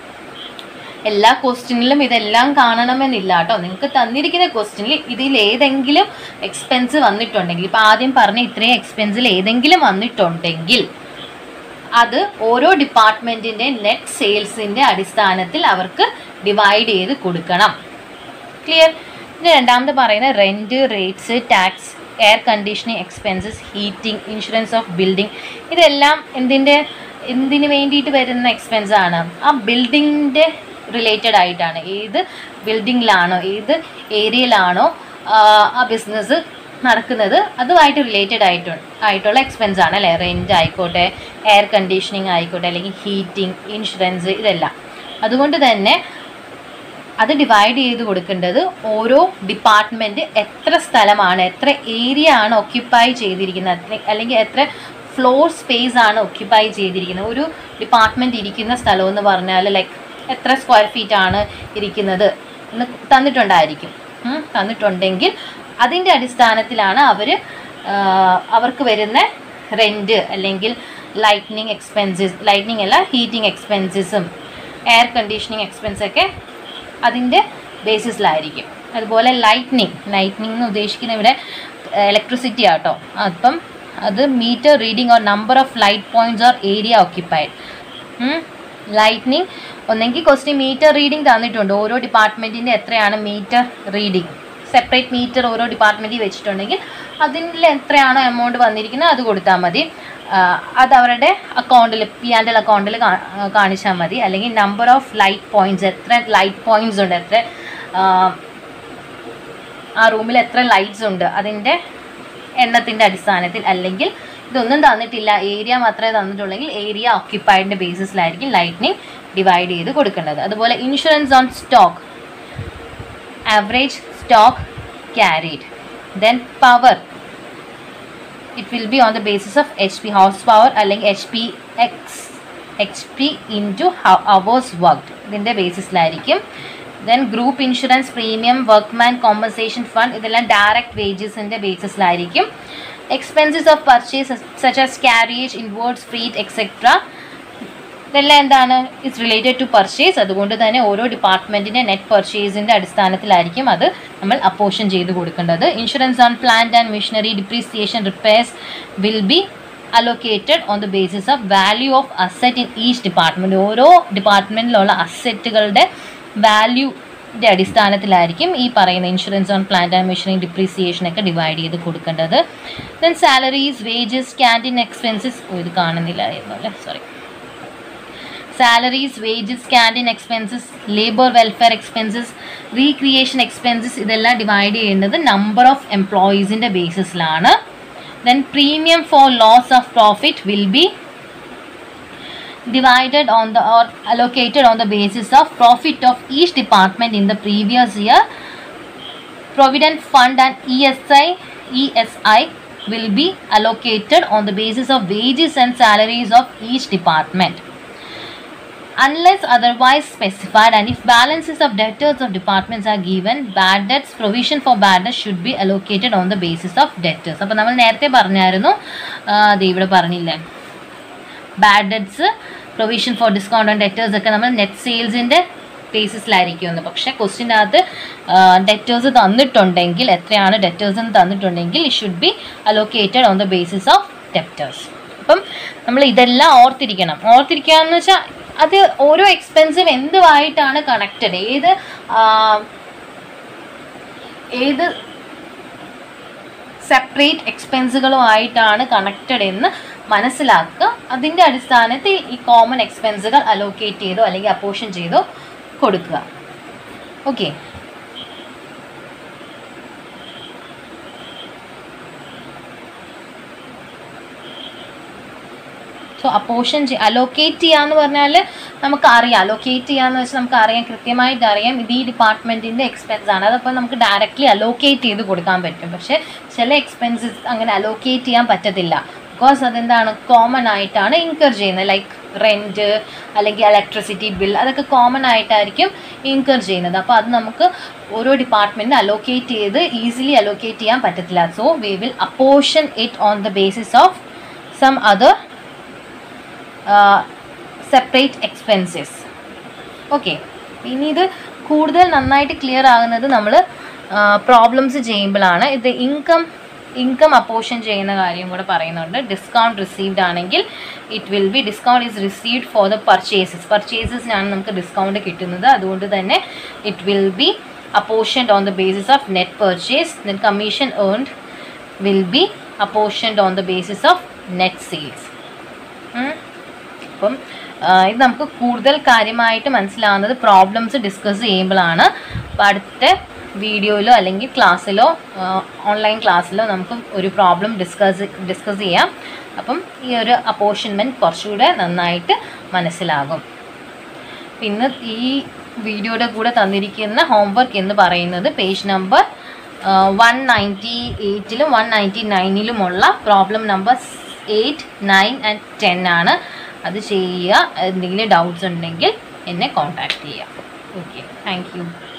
Speaker 1: എല്ലാ ക്വസ്റ്റ്യനിലും ഇതെല്ലാം കാണണമെന്നില്ല കേട്ടോ നിങ്ങൾക്ക് തന്നിരിക്കുന്ന ക്വസ്റ്റ്യനിൽ ഇതിൽ ഏതെങ്കിലും എക്സ്പെൻസ് വന്നിട്ടുണ്ടെങ്കിൽ ഇപ്പം ആദ്യം പറഞ്ഞ ഇത്രയും എക്സ്പെൻസിൽ ഏതെങ്കിലും വന്നിട്ടുണ്ടെങ്കിൽ അത് ഓരോ ഡിപ്പാർട്ട്മെൻറ്റിൻ്റെ നെറ്റ് സെയിൽസിൻ്റെ അടിസ്ഥാനത്തിൽ അവർക്ക് ഡിവൈഡ് ചെയ്ത് കൊടുക്കണം ക്ലിയർ ഇനി രണ്ടാമത് പറയുന്ന rent rates tax air conditioning expenses heating insurance of building ഇതെല്ലാം എന്തിൻ്റെ എന്തിനു വേണ്ടിയിട്ട് വരുന്ന എക്സ്പെൻസ് ആണ് ആ ബിൽഡിങ്ങിൻ്റെ റിലേറ്റഡ് ആയിട്ടാണ് ഏത് ബിൽഡിങ്ങിലാണോ ഏത് ഏരിയയിലാണോ ആ ബിസിനസ് നടക്കുന്നത് അതുമായിട്ട് റിലേറ്റഡ് ആയിട്ട് ആയിട്ടുള്ള എക്സ്പെൻസ് ആണ് അല്ലേ റെൻറ്റ് ആയിക്കോട്ടെ എയർ കണ്ടീഷനിങ് ആയിക്കോട്ടെ അല്ലെങ്കിൽ ഹീറ്റിംഗ് ഇൻഷുറൻസ് ഇതെല്ലാം അതുകൊണ്ട് തന്നെ അത് ഡിവൈഡ് ചെയ്ത് കൊടുക്കേണ്ടത് ഓരോ ഡിപ്പാർട്ട്മെൻറ്റ് എത്ര സ്ഥലമാണ് എത്ര ഏരിയ ആണ് ഒക്യുപ്പൈ ചെയ്തിരിക്കുന്നത് അല്ലെ- അല്ലെങ്കിൽ എത്ര ഫ്ലോർ സ്പേസ് ആണ് ഒക്യുപ്പൈ ചെയ്തിരിക്കുന്നത് ഒരു ഡിപ്പാർട്ട്മെൻറ്റ് ഇരിക്കുന്ന സ്ഥലം എന്ന് പറഞ്ഞാൽ ലൈക്ക് എത്ര സ്ക്വയർ ഫീറ്റ് ആണ് ഇരിക്കുന്നത് എന്ന് തന്നിട്ടുണ്ടായിരിക്കും ഉം, തന്നിട്ടുണ്ടെങ്കിൽ അതിൻ്റെ അടിസ്ഥാനത്തിലാണ് അവർ അവർക്ക് വരുന്ന റെൻറ്റ് അല്ലെങ്കിൽ ലൈറ്റ്നിങ് എക്സ്പെൻസസ് ലൈറ്റ്നിങ് അല്ല ഹീറ്റിംഗ് എക്സ്പെൻസസും എയർ കണ്ടീഷനിങ് എക്സ്പെൻസൊക്കെ അതിൻ്റെ ബേസിസിലായിരിക്കും അതുപോലെ ലൈറ്റ്നിങ് ലൈറ്റ്നിങ് എന്ന് ഉദ്ദേശിക്കുന്ന ഇവിടെ ഇലക്ട്രിസിറ്റി ആട്ടോ അപ്പം അത് meter reading or number of light points or area occupied lightning ഒന്നെങ്കിൽ ക്വസ്റ്റ്യൻ മീറ്റർ റീഡിംഗ് തന്നിട്ടുണ്ട് ഓരോ ഡിപ്പാർട്ട്മെൻറ്റിൻ്റെ എത്രയാണ് മീറ്റർ റീഡിംഗ് സെപ്പറേറ്റ് മീറ്റർ ഓരോ ഡിപ്പാർട്ട്മെൻറ്റിൽ വെച്ചിട്ടുണ്ടെങ്കിൽ അതിൽ എത്രയാണോ എമൗണ്ട് വന്നിരിക്കുന്നത് അത് കൊടുത്താൽ മതി ആ, അത് അവരുടെ അക്കൗണ്ടിൽ പി ആൻഡ് എൽ അക്കൗണ്ടിൽ കാണിച്ചാൽ മതി അല്ലെങ്കിൽ നമ്പർ ഓഫ് ലൈറ്റ് പോയിൻറ്റ്സ് എത്ര ലൈറ്റ് പോയിൻറ്റ്സ് ഉണ്ട് എത്ര ആ, ആ റൂമിൽ എത്ര ലൈറ്റ്സ് ഉണ്ട് അതിൻ്റെ എണ്ണത്തിൻ്റെ അടിസ്ഥാനത്തിൽ അല്ലെങ്കിൽ ഇതൊന്നും തന്നിട്ടില്ല ഏരിയ മാത്രമേ തന്നിട്ടുള്ളെങ്കിൽ ഏരിയ ഓക്യുപ്പൈഡിൻ്റെ ബേസിസിലായിരിക്കും ലൈറ്റ്നിങ് ഡിവൈഡ് ചെയ്ത് കൊടുക്കേണ്ടത് അതുപോലെ insurance on stock average stock carried then power it will be on the basis of HP horsepower അല്ലെങ്കിൽ H P X H P into hours worked ഇതിൻ്റെ ബേസിസിലായിരിക്കും then group insurance premium workman compensation fund ഇതെല്ലാം direct വേജസിൻ്റെ ബേസിസിലായിരിക്കും expenses of purchase such as carriage inwards freight etcetera ഇതെല്ലാം എന്താണ് it's related to purchase അതുകൊണ്ട് തന്നെ ഓരോ ഡിപ്പാർട്ട്മെൻറ്റിൻ്റെ നെറ്റ് പർച്ചേസിൻ്റെ അടിസ്ഥാനത്തിലായിരിക്കും അത് നമ്മൾ അപ്പോഷൻ ചെയ്ത് കൊടുക്കേണ്ടത് insurance on plant and machinery depreciation repairs will be allocated on the basis of value of asset in each department ഓരോ ഡിപ്പാർട്ട്മെൻറ്റിലുള്ള അസെറ്റുകളുടെ വാല്യൂൻ്റെ അടിസ്ഥാനത്തിലായിരിക്കും ഈ പറയുന്ന insurance on plant and machinery depreciation ഒക്കെ ഡിവൈഡ് ചെയ്ത് കൊടുക്കേണ്ടത് then salaries wages canteen expenses ഇത് കാണുന്നില്ലായിരുന്നു അല്ലേ sorry salaries wages canteen expenses labour welfare expenses recreation expenses ഇതെല്ലാം ഡിവൈഡ് ചെയ്യുന്നത് നമ്പർ ഓഫ് എംപ്ലോയീസിൻ്റെ ബേസിസിലാണ് then premium for loss of profit will be divided on the or allocated on the basis of profit of each department in the previous year provident fund and esi esi will be allocated on the basis of wages and salaries of each department unless otherwise specified and if balances of debtors of departments are given bad debts provision for bad debts should be allocated on the basis of debtors അപ്പോൾ നമ്മൾ നേരത്തെ പറഞ്ഞായിരുന്നു ആ, ദേ ഇവിടെ പറഞ്ഞില്ലേ bad debts provision for discount on debtors ഒക്കെ നമ്മൾ നെറ്റ് സെയിൽസിൻ്റെ ബേസിസിലായിരിക്കുമെന്ന് പക്ഷേ ക്വസ്റ്റിൻ്റെ അകത്ത് ഡെറ്റേഴ്സ് തന്നിട്ടുണ്ടെങ്കിൽ എത്രയാണ് ഡെറ്റേഴ്സ് എന്ന് തന്നിട്ടുണ്ടെങ്കിൽ it should be allocated on the basis of debtors അപ്പം നമ്മൾ ഇതെല്ലാം ഓർത്തിരിക്കണം ഓർത്തിരിക്കുക എന്ന് വെച്ചാൽ അത് ഓരോ എക്സ്പെൻസീവ് എന്തുമായിട്ടാണ് കണക്റ്റഡ് ഏത് ആ, ഏത് സെപ്പറേറ്റ് എക്സ്പെൻസുകളുമായിട്ടാണ് കണക്റ്റഡ് എന്ന് മനസ്സിലാക്കുക അതിൻ്റെ അടിസ്ഥാനത്തിൽ ഈ കോമൺ എക്സ്പെൻസുകൾ അലോക്കേറ്റ് ചെയ്തോ അല്ലെങ്കിൽ അപ്പോഷൻ ചെയ്തോ കൊടുക്കുക ഓക്കെ സോ അപ്പോഷൻ അലോക്കേറ്റ് ചെയ്യാന്ന് പറഞ്ഞാൽ നമുക്ക് അറിയാം അലോക്കേറ്റ് ചെയ്യാന്ന് വെച്ചാൽ നമുക്ക് അറിയാം കൃത്യമായിട്ട് അറിയാം ഇത് ഈ ഡിപ്പാർട്ട്മെൻറ്റിൻ്റെ എക്സ്പെൻസ് ആണ് അതപ്പോൾ നമുക്ക് ഡയറക്റ്റ്ലി അലോക്കേറ്റ് ചെയ്ത് കൊടുക്കാൻ പറ്റും പക്ഷേ ചില എക്സ്പെൻസസ് അങ്ങനെ അലോക്കേറ്റ് ചെയ്യാൻ പറ്റത്തില്ല ബിക്കോസ് അതെന്താണ് കോമൺ ആയിട്ടാണ് ഇൻകർ ചെയ്യുന്നത് ലൈക്ക് റെൻറ്റ് അല്ലെങ്കിൽ ഇലക്ട്രിസിറ്റി ബിൽ അതൊക്കെ കോമൺ ആയിട്ടായിരിക്കും ഇൻകർ ചെയ്യുന്നത് അപ്പോൾ അത് നമുക്ക് ഓരോ ഡിപ്പാർട്ട്മെൻറ്റിന് അലോക്കേറ്റ് ചെയ്ത് ഈസിലി അലോക്കേറ്റ് ചെയ്യാൻ പറ്റത്തില്ല so we will apportion it on the basis of some other separate expenses okay ഇനി ഇത് കൂടുതൽ നന്നായിട്ട് ക്ലിയർ ആകുന്നത് നമ്മൾ പ്രോബ്ലംസ് ചെയ്യുമ്പോഴാണ് ഇത് ഇൻകം ഇൻകം അപ്പോഷൻ ചെയ്യുന്ന കാര്യം കൂടെ പറയുന്നുണ്ട് ഡിസ്കൗണ്ട് റിസീവ്ഡ് ആണെങ്കിൽ it will be discount is received for the purchases പർച്ചേസസിനാണ് നമുക്ക് ഡിസ്കൗണ്ട് കിട്ടുന്നത് അതുകൊണ്ട് തന്നെ it will be apportioned on the basis of net purchase then commission earned will be apportioned on the basis of net sales അപ്പം ആ, ഇത് നമുക്ക് കൂടുതൽ കാര്യമായിട്ട് മനസ്സിലാവുന്നത് പ്രോബ്ലംസ് ഡിസ്കസ് ചെയ്യുമ്പോഴാണ് അപ്പോൾ അടുത്ത വീഡിയോയിലോ അല്ലെങ്കിൽ ക്ലാസ്സിലോ ഓൺലൈൻ ക്ലാസ്സിലോ നമുക്ക് ഒരു പ്രോബ്ലം ഡിസ്കസ് ഡിസ്കസ് ചെയ്യാം അപ്പം ഈ ഒരു അപ്പോഷൻമെൻറ്റ് കുറച്ചുകൂടെ നന്നായിട്ട് മനസ്സിലാകും പിന്നെ ഈ വീഡിയോയുടെ കൂടെ തന്നിരിക്കുന്ന ഹോംവർക്ക് എന്ന് പറയുന്നത് പേജ് നമ്പർ വൺ നയൻറ്റി എയ്റ്റിലും വൺ നയൻറ്റി നയനിലുമുള്ള problem number eight nine and ten ആണ് അത് ചെയ്യുക എന്തെങ്കിലും ഡൗട്ട്സ് ഉണ്ടെങ്കിൽ എന്നെ കോൺടാക്റ്റ് ചെയ്യുക ഓക്കെ താങ്ക് യു